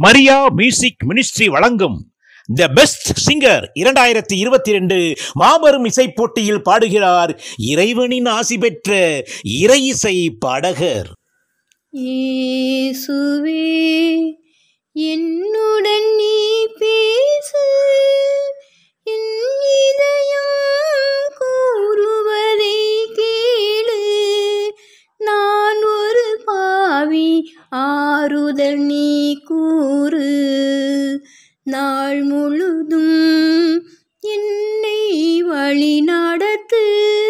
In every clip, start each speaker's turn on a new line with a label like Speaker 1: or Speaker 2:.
Speaker 1: Maria music ministry வழங்கும் the best singer இரண்டாயிரத்தி இருபத்தி ரெண்டு மாபெரும் இசை போட்டியில் பாடுகிறார் இறைவனின் ஆசி பெற்ற இறை இசை பாடகர்
Speaker 2: இயேசுவே என்னுடன் நீ பேசு என் இதயம் கூறுவதை கேளு நான் ஒரு பாவி ஆறுதல் நீ கூறு நாள் முழுதும் என்னை வழி நடத்து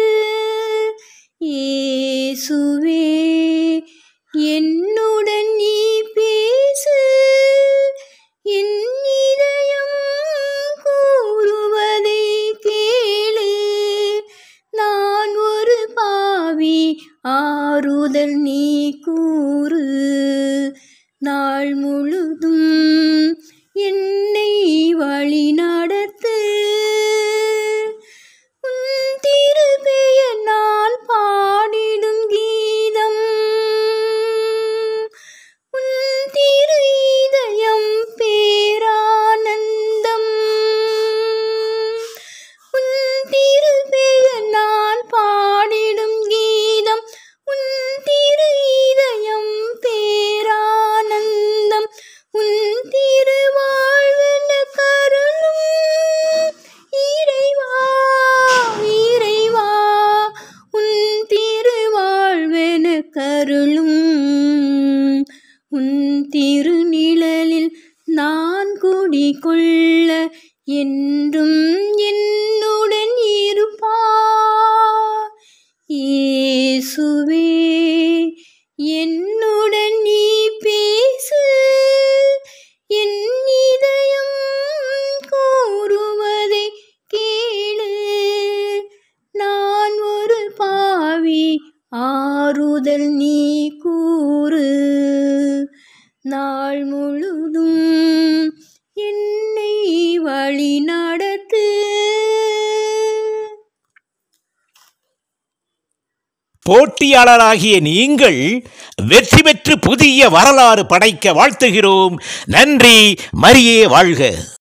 Speaker 2: இயேசுவே என்னுடன் நீ பேசு என் இதயம் கூறுவதை கேளு நான் ஒரு பாவி ஆறுதல் நீ கூறு நாள் முழுதும் என்னை வழி நடத்து உன் திருப்பெயர் நான் பாடிடும் கீதம் உன் திரு இதயம் பேரானந்தம் உன் திருப்பெயர் நான் பாடிடும் கீதம் உன் திரு இதயம் பேரானந்தம் உன் திருவாழ்வென கருளும் இறைவா இறைவா உன் திருவாழ்வென கருளும் உன் திருநிழலில் நான் குடிகொள்ள என்றும் என்னுடன் இருப்பா இயேசுவே என்னுடன் நீ பேசு என் இதயம் கூறுவதை கேளு நான் ஒரு பாவி ஆறுதல் நீ கூறு நாள் முழுதும் என்னை வழி நடத்து
Speaker 1: போட்டியாளராகிய நீங்கள் வெற்றி பெற்று புதிய வரலாறு படைக்க வாழ்த்துகிறோம் நன்றி மரியே வாழ்க